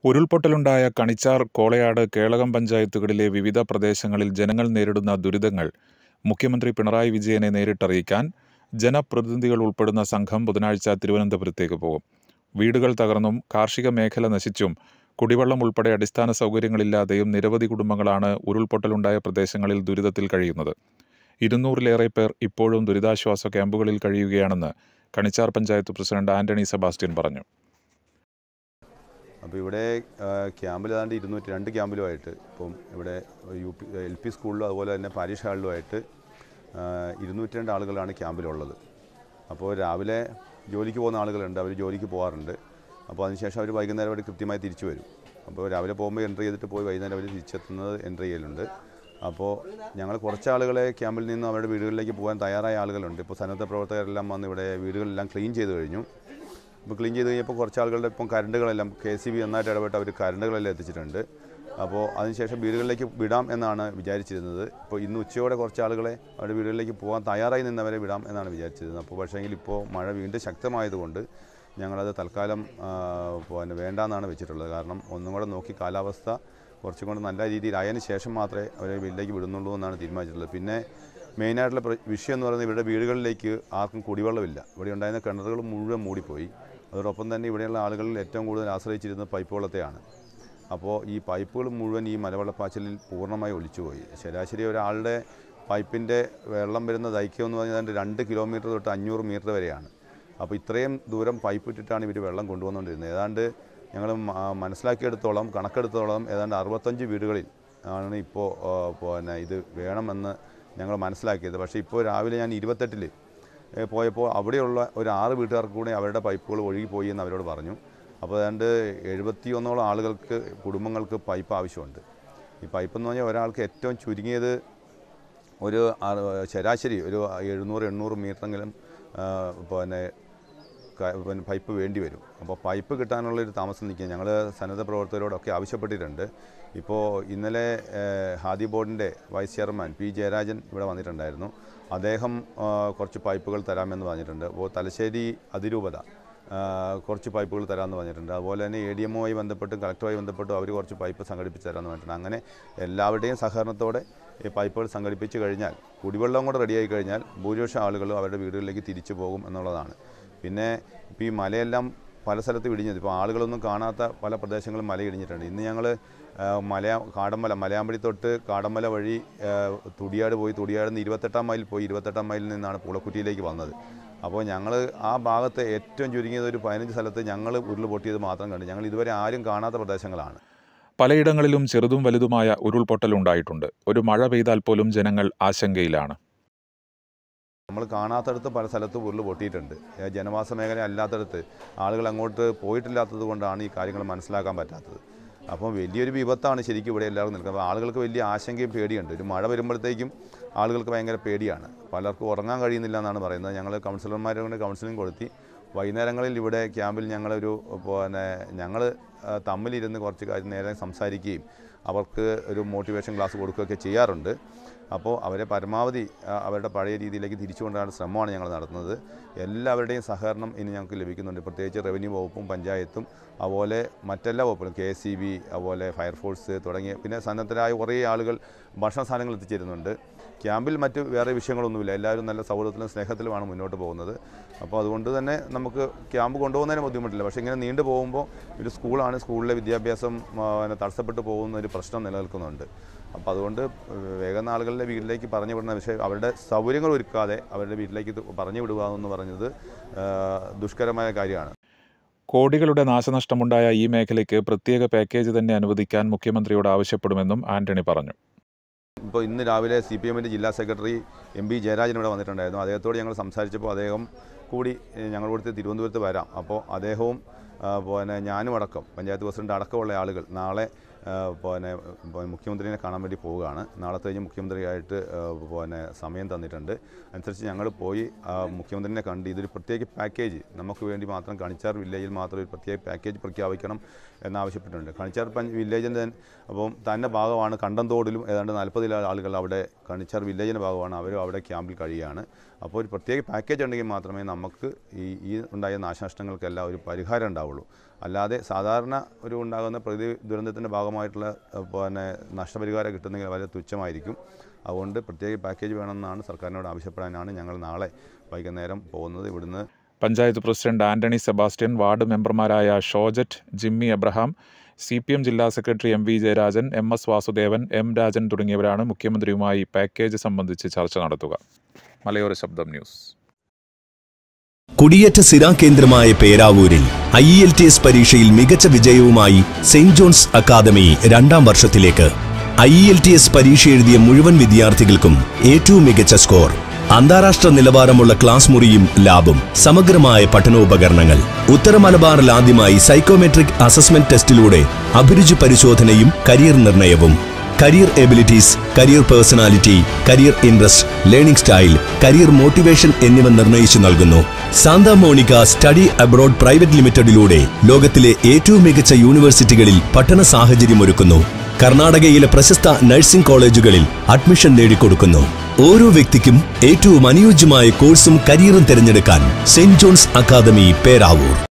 ഉരുൾപൊട്ടലുണ്ടായ കണിച്ചാർ കോളയാട് കേളകം പഞ്ചായത്തുകളിലെ വിവിധ പ്രദേശങ്ങളിൽ ജനങ്ങൾ നേരിടുന്ന ദുരിതങ്ങൾ മുഖ്യമന്ത്രി പിണറായി വിജയനെ നേരിട്ടറിയിക്കാൻ ജനപ്രതിനിധികൾ ഉൾപ്പെടുന്ന സംഘം ബുധനാഴ്ച തിരുവനന്തപുരത്തേക്ക് പോകും വീടുകൾ തകർന്നും കാർഷിക മേഖല നശിച്ചും കുടിവെള്ളം ഉൾപ്പെടെ അടിസ്ഥാന സൗകര്യങ്ങളില്ലാതെയും നിരവധി കുടുംബങ്ങളാണ് ഉരുൾപൊട്ടലുണ്ടായ പ്രദേശങ്ങളിൽ ദുരിതത്തിൽ കഴിയുന്നത് ഇരുന്നൂറിലേറെ പേർ ഇപ്പോഴും ദുരിതാശ്വാസ ക്യാമ്പുകളിൽ കഴിയുകയാണെന്ന് കണിച്ചാർ പഞ്ചായത്ത് പ്രസിഡന്റ് ആന്റണി സെബാസ്റ്റ്യൻ പറഞ്ഞു അപ്പോൾ ഇവിടെ ആ, ക്യാമ്പിൽ ഏതാണ്ട് ഇരുന്നൂറ്റി രണ്ട് ക്യാമ്പിലുമായിട്ട് ഇപ്പം ഇവിടെ യു പി എൽ പി സ്കൂളിലും അതുപോലെ തന്നെ പാരീഷ് ഹാളിലുമായിട്ട് ഇരുന്നൂറ്റി രണ്ട് ആളുകളാണ് ക്യാമ്പിലുള്ളത് അപ്പോൾ രാവിലെ ജോലിക്ക് പോകുന്ന ആളുകളുണ്ട് അവർ ജോലിക്ക് പോകാറുണ്ട് അപ്പോൾ അതിനുശേഷം അവർ വൈകുന്നേരം അവർ കൃത്യമായി തിരിച്ചു വരും അപ്പോൾ രാവിലെ പോകുമ്പോൾ എൻട്രി ചെയ്തിട്ട് പോയി വൈകുന്നേരം അവർ തിരിച്ചെത്തുന്നത് എൻട്രി ചെയ്യലുണ്ട് അപ്പോൾ ഞങ്ങൾ കുറച്ച് ആളുകളെ ക്യാമ്പിൽ നിന്ന് അവരുടെ വീടുകളിലേക്ക് പോകാൻ തയ്യാറായ ആളുകളുണ്ട് ഇപ്പോൾ സന്നദ്ധ പ്രവർത്തകരെല്ലാം വന്ന് ഇവിടെ വീടുകളെല്ലാം ക്ലീൻ ചെയ്ത് കഴിഞ്ഞു ഇപ്പോൾ ക്ലീൻ ചെയ്ത് കഴിഞ്ഞപ്പോൾ കുറച്ച് ആളുകളുടെ ഇപ്പം കറണ്ടുകളെല്ലാം കെ സി ബി നന്നായിട്ട് ഇടപെട്ട് അവർ കറണ്ടുകളെല്ലാം എത്തിച്ചിട്ടുണ്ട് അപ്പോൾ അതിനുശേഷം വീടുകളിലേക്ക് വിടാം എന്നാണ് വിചാരിച്ചിരുന്നത് ഇപ്പോൾ ഇന്ന് ഉച്ചയോടെ കുറച്ച് ആളുകളെ അവരുടെ വീടുകളിലേക്ക് പോകാൻ തയ്യാറായി നിന്നവരെ വിടാം എന്നാണ് വിചാരിച്ചിരുന്നത് അപ്പോൾ പക്ഷേങ്കിൽ ഇപ്പോൾ മഴ വീണ്ടും ശക്തമായതുകൊണ്ട് ഞങ്ങളത് തൽക്കാലം ആ, പിന്നെ വേണ്ടാന്നാണ് വെച്ചിട്ടുള്ളത് കാരണം ഒന്നും കൂടെ നോക്കി കാലാവസ്ഥ കുറച്ചും കൂടെ നല്ല രീതിയിലായതിനു ശേഷം മാത്രമേ അവരെ വീട്ടിലേക്ക് വിടുന്നുള്ളൂ എന്നാണ് തീരുമാനിച്ചിട്ടുള്ളത് പിന്നെ മെയിനായിട്ടുള്ള പ്ര- വിഷയം എന്ന് പറയുന്നത് ഇവരുടെ വീടുകളിലേക്ക് ആർക്കും കുടിവെള്ളമില്ല ഇവിടെ ഉണ്ടായിരുന്ന കിണറുകൾ മുഴുവൻ മൂടിപ്പോയി അതോടൊപ്പം തന്നെ ഇവിടെയുള്ള ആളുകളിൽ ഏറ്റവും കൂടുതൽ ആശ്രയിച്ചിരുന്നത് പൈപ്പ് വെള്ളത്തെയാണ് അപ്പോൾ ഈ പൈപ്പുകൾ മുഴുവൻ ഈ മലവെള്ളപ്പാച്ചിലിൽ പൂർണ്ണമായി ഒലിച്ചുപോയി ശരാശരി ഒരാളുടെ പൈപ്പിൻ്റെ വെള്ളം വരുന്ന ദൈർഘ്യം എന്ന് പറഞ്ഞാൽ ഏതാണ്ട് രണ്ട് കിലോമീറ്റർ തൊട്ട് അഞ്ഞൂറ് മീറ്റർ വരെയാണ് അപ്പോൾ ഇത്രയും ദൂരം പൈപ്പ് ഇട്ടിട്ടാണ് ഇവർ വെള്ളം കൊണ്ടുവന്നുകൊണ്ടിരുന്നത് ഏതാണ്ട് ഞങ്ങൾ മനസ്സിലാക്കിയെടുത്തോളം കണക്കെടുത്തോളം ഏതാണ്ട് അറുപത്തഞ്ച് വീടുകളിൽ ആണ് ഇപ്പോൾ പിന്നെ ഇത് വേണമെന്ന് ഞങ്ങൾ മനസ്സിലാക്കിയത് പക്ഷേ ഇപ്പോൾ രാവിലെ ഞാൻ ഇരുപത്തെട്ടിൽ പോയപ്പോൾ അവിടെയുള്ള ഒരു ആറ് വീട്ടുകാർക്ക് കൂടെ അവരുടെ പൈപ്പുകൾ ഒഴുകിപ്പോയി എന്ന് അവരോട് പറഞ്ഞു അപ്പോൾ ഏതാണ്ട് എഴുപത്തിയൊന്നോളം ആളുകൾക്ക് കുടുംബങ്ങൾക്ക് പൈപ്പ് ആവശ്യമുണ്ട് ഈ പൈപ്പ് എന്ന് പറഞ്ഞാൽ ഒരാൾക്ക് ഏറ്റവും ചുരുങ്ങിയത് ഒരു അറു- ശരാശരി ഒരു എഴുന്നൂറ് എണ്ണൂറ് മീറ്ററെങ്കിലും ആ, പിന്നെ ക- പിന്നെ പൈപ്പ് വേണ്ടി വരും അപ്പോൾ പൈപ്പ് കിട്ടാനുള്ളൊരു താമസം നിൽക്കുക ഞങ്ങൾ സന്നദ്ധ പ്രവർത്തകരോടൊക്കെ ആവശ്യപ്പെട്ടിട്ടുണ്ട് ഇപ്പോൾ ഇന്നലെ ഏഹ്, ഹാദി ബോർഡിൻ്റെ വൈസ് ചെയർമാൻ പി ജയരാജൻ ഇവിടെ വന്നിട്ടുണ്ടായിരുന്നു അദ്ദേഹം ആ, കുറച്ച് പൈപ്പുകൾ തരാമെന്ന് പറഞ്ഞിട്ടുണ്ട് അപ്പോൾ തലശ്ശേരി അതിരൂപത ആ, കുറച്ച് പൈപ്പുകൾ തരാമെന്ന് പറഞ്ഞിട്ടുണ്ട് അതുപോലെ തന്നെ എ ഡി എമ്മുമായി ബന്ധപ്പെട്ടും കളക്ടറുമായി ബന്ധപ്പെട്ടും അവർ കുറച്ച് പൈപ്പ് സംഘടിപ്പിച്ച് തരാമെന്ന് പറഞ്ഞിട്ടുണ്ട് അങ്ങനെ എല്ലാവരുടെയും സഹകരണത്തോടെ ഈ പൈപ്പുകൾ സംഘടിപ്പിച്ച് കഴിഞ്ഞാൽ കുടിവെള്ളം കൂടെ റെഡിയായി കഴിഞ്ഞാൽ ഭൂരിപക്ഷം ആളുകളും അവരുടെ വീടുകളിലേക്ക് തിരിച്ചു പോകും എന്നുള്ളതാണ് പിന്നെ ഇപ്പോൾ ഈ മലയെല്ലാം പല സ്ഥലത്ത് ഇടിഞ്ഞത് ഇപ്പോൾ ആളുകളൊന്നും കാണാത്ത പല പ്രദേശങ്ങളും മല ഇടിഞ്ഞിട്ടുണ്ട് ഇന്ന് ഞങ്ങൾ മലയാ കാടമ്മല മലയാമ്പടി തൊട്ട് കാടമ്മല വഴി ആ, തുടിയാട് പോയി തുടിയാട് നിന്ന് ഇരുപത്തെട്ടാം മൈൽ പോയി ഇരുപത്തെട്ടാം മൈലിൽ നിന്നാണ് പുളക്കുറ്റിയിലേക്ക് വന്നത് അപ്പോൾ ഞങ്ങൾ ആ ഭാഗത്ത് ഏറ്റവും ചുരുങ്ങിയത് ഒരു പതിനഞ്ച് സ്ഥലത്ത് ഞങ്ങൾ ഉരുൾ പൊട്ടിയത് മാത്രം കണ്ടു ഞങ്ങൾ ഇതുവരെ ആരും കാണാത്ത പ്രദേശങ്ങളാണ് പലയിടങ്ങളിലും ചെറുതും വലുതുമായ ഉരുൾപൊട്ടലുണ്ടായിട്ടുണ്ട് ഒരു മഴ പെയ്താൽ പോലും ജനങ്ങൾ ആശങ്കയിലാണ് നമ്മൾ കാണാത്തടത്ത് പല സ്ഥലത്തും ഉരുൾ പൊട്ടിയിട്ടുണ്ട് ഏ, ജനവാസ മേഖല അല്ലാത്തടത്ത് ആളുകൾ അങ്ങോട്ട് പോയിട്ടില്ലാത്തത് കൊണ്ടാണ് ഈ കാര്യങ്ങൾ മനസ്സിലാക്കാൻ പറ്റാത്തത് അപ്പം വലിയൊരു വിപത്താണ് ശരിക്കും ഇവിടെ എല്ലാവർക്കും നിൽക്കുന്നത് അപ്പോൾ ആളുകൾക്ക് വലിയ ആശങ്കയും പേടിയുണ്ട് ഒരു മഴ വരുമ്പോഴത്തേക്കും ആളുകൾക്ക് ഭയങ്കര പേടിയാണ് പലർക്കും ഉറങ്ങാൻ കഴിയുന്നില്ല എന്നാണ് പറയുന്നത് ഞങ്ങൾ കൗൺസിലർമാരെ കൊണ്ട് കൗൺസിലിംഗ് കൊടുത്തി വൈകുന്നേരങ്ങളിൽ ഇവിടെ ക്യാമ്പിൽ ഞങ്ങളൊരു പിന്നെ ഞങ്ങൾ തമ്മിലിരുന്ന് കുറച്ച് കാര്യം നേരെ സംസാരിക്കുകയും അവർക്ക് ഒരു മോട്ടിവേഷൻ ക്ലാസ് കൊടുക്കുകയൊക്കെ ചെയ്യാറുണ്ട് അപ്പോൾ അവരെ പരമാവധി ആ, അവരുടെ പഴയ രീതിയിലേക്ക് തിരിച്ചു കൊണ്ടുവരാനുള്ള ശ്രമമാണ് ഞങ്ങൾ നടത്തുന്നത് എല്ലാവരുടെയും സഹകരണം ഇനി ഞങ്ങൾക്ക് ലഭിക്കുന്നുണ്ട് പ്രത്യേകിച്ച് റവന്യൂ വകുപ്പും പഞ്ചായത്തും അതുപോലെ മറ്റെല്ലാ വകുപ്പുകളും കെ എസ് സി ബി അതുപോലെ ഫയർഫോഴ്സ് തുടങ്ങിയ പിന്നെ സന്നദ്ധരായ കുറേ ആളുകൾ ഭക്ഷണ സാധനങ്ങൾ എത്തിച്ചേരുന്നുണ്ട് ക്യാമ്പിൽ മറ്റ് വേറെ വിഷയങ്ങളൊന്നുമില്ല എല്ലാവരും നല്ല സൗഹൃദത്തിലും സ്നേഹത്തിലുമാണ് മുന്നോട്ട് പോകുന്നത് അപ്പോൾ അതുകൊണ്ട് തന്നെ നമുക്ക് ക്യാമ്പ് കൊണ്ടുപോകുന്നതിന് ബുദ്ധിമുട്ടില്ല പക്ഷേ ഇങ്ങനെ നീണ്ടു പോകുമ്പോൾ ഒരു സ്കൂളാണ് സ്കൂളിലെ വിദ്യാഭ്യാസം ആ, പിന്നെ തടസ്സപ്പെട്ടു പോകുന്ന ഒരു പ്രശ്നം നിലനിൽക്കുന്നുണ്ട് അപ്പോൾ അതുകൊണ്ട് വേഗം ആളുകളുടെ വീട്ടിലേക്ക് പറഞ്ഞു വിടുന്ന വിഷയം അവരുടെ സൗകര്യങ്ങൾ ഒരുക്കാതെ അവരുടെ വീട്ടിലേക്ക് ഇത് പറഞ്ഞു വിടുക എന്ന് പറഞ്ഞത് ആ, ദുഷ്കരമായ കാര്യമാണ് കോടികളുടെ നാശനഷ്ടമുണ്ടായ ഈ മേഖലയ്ക്ക് പ്രത്യേക പാക്കേജ് തന്നെ അനുവദിക്കാൻ മുഖ്യമന്ത്രിയോട് ആവശ്യപ്പെടുമെന്നും ആന്റണി പറഞ്ഞു ഇപ്പോൾ ഇന്ന് രാവിലെ സി പി എമ്മിൻ്റെ ജില്ലാ സെക്രട്ടറി എം പി ജയരാജൻ ഇവിടെ വന്നിട്ടുണ്ടായിരുന്നു അദ്ദേഹത്തോട് ഞങ്ങൾ സംസാരിച്ചപ്പോൾ അദ്ദേഹം കൂടി ഏഹ്, ഞങ്ങൾ ഇവിടുത്തെ തിരുവനന്തപുരത്ത് വരാം അപ്പോൾ അദ്ദേഹവും ആ, പിന്നെ ഞാനും അടക്കം പഞ്ചായത്ത് പ്രസിഡന്റ് അടക്കമുള്ള ആളുകൾ നാളെ ആ, പിന്നെ പിന്നെ മുഖ്യമന്ത്രിനെ കാണാൻ വേണ്ടി പോവുകയാണ് നാളത്തെ കഴിഞ്ഞ് മുഖ്യമന്ത്രിയായിട്ട് ആ, പിന്നെ സമയം തന്നിട്ടുണ്ട് അനുസരിച്ച് ഞങ്ങൾ പോയി ആ, മുഖ്യമന്ത്രിനെ കണ്ട് ഇതൊരു പ്രത്യേക പാക്കേജ് നമുക്ക് വേണ്ടി മാത്രം കണിച്ചാർ വില്ലേജിൽ മാത്രം ഒരു പ്രത്യേക പാക്കേജ് പ്രഖ്യാപിക്കണം എന്നാവശ്യപ്പെട്ടിട്ടുണ്ട് കണിച്ചാർ പഞ്ച് വില്ലേജിൻ്റെ തന്നെ അപ്പം തന്നെ ഭാഗമാണ് കണ്ടന്തോടിലും ഏതാണ്ട് നാൽപ്പതിൽ ആളുകൾ അവിടെ കണിച്ചാർ വില്ലേജിൻ്റെ ഭാഗമാണ് അവരും അവിടെ ക്യാമ്പിൽ കഴിയുകയാണ് അപ്പോൾ ഒരു പ്രത്യേക പാക്കേജ് ഉണ്ടെങ്കിൽ മാത്രമേ നമുക്ക് ഈ ഈ ഉണ്ടായ നാശനഷ്ടങ്ങൾക്കെല്ലാം ഒരു പരിഹാരം ഉണ്ടാവുള്ളൂ അല്ലാതെ സാധാരണ ഒരു ഉണ്ടാകുന്ന പ്രകൃതി ദുരന്തത്തിൻ്റെ ഭാഗമായിട്ടുള്ള ഏഹ്, പിന്നെ നഷ്ടപരിഹാരം കിട്ടുന്നെങ്കിൽ വളരെ തുച്ഛമായിരിക്കും അതുകൊണ്ട് പ്രത്യേക പാക്കേജ് വേണമെന്നാണ് സർക്കാരിനോട് ആവശ്യപ്പെടാനാണ് ഞങ്ങൾ നാളെ വൈകുന്നേരം പോകുന്നത് ഇവിടുന്ന് പഞ്ചായത്ത് പ്രസിഡന്റ് ആന്റണി സെബാസ്റ്റ്യൻ വാർഡ് മെമ്പർമാരായ Shojet Jimmy Abraham C P M ജില്ലാ secretary M V Jayarajan M S Vasudevan M Rajan തുടങ്ങിയവരാണ് മുഖ്യമന്ത്രിയുമായി പാക്കേജ് സംബന്ധിച്ച് ചർച്ച നടത്തുക മലയോര ശബ്ദം ന്യൂസ് കുടിയേറ്റ സ്ഥിരാ കേന്ദ്രമായ പേരാവൂരിൽ ഐ എൽ ടി എസ് പരീക്ഷയിൽ മികച്ച വിജയവുമായി സെന്റ് ജോൺസ് അക്കാദമി രണ്ടാം വർഷത്തിലേക്ക് ഐ എൽ ടി എസ് പരീക്ഷ എഴുതിയ മുഴുവൻ വിദ്യാർത്ഥികൾക്കും ഏറ്റവും മികച്ച സ്കോർ അന്താരാഷ്ട്ര നിലവാരമുള്ള ക്ലാസ് മുറിയും ലാബും സമഗ്രമായ പഠനോപകരണങ്ങൾ ഉത്തര മലബാറിൽ ആദ്യമായി സൈക്കോമെട്രിക് അസസ്മെന്റ് ടെസ്റ്റിലൂടെ അഭിരുചി പരിശോധനയും കരിയർ നിർണയവും career abilities career personality career interest learning style career motivation എന്നിവ നിർണയിച്ചു നൽകുന്നു Santa Monica study abroad private ലിമിറ്റഡിലൂടെ ലോകത്തിലെ ഏറ്റവും മികച്ച യൂണിവേഴ്സിറ്റികളിൽ പഠന സാഹചര്യമൊരുക്കുന്നു കർണാടകയിലെ പ്രശസ്ത നഴ്സിംഗ് കോളേജുകളിൽ അഡ്മിഷൻ നേടിക്കൊടുക്കുന്നു ഓരോ വ്യക്തിക്കും ഏറ്റവും അനുയോജ്യമായ കോഴ്സും കരിയറും തിരഞ്ഞെടുക്കാൻ സെന്റ് ജോൺസ് അക്കാദമി പേരാവൂർ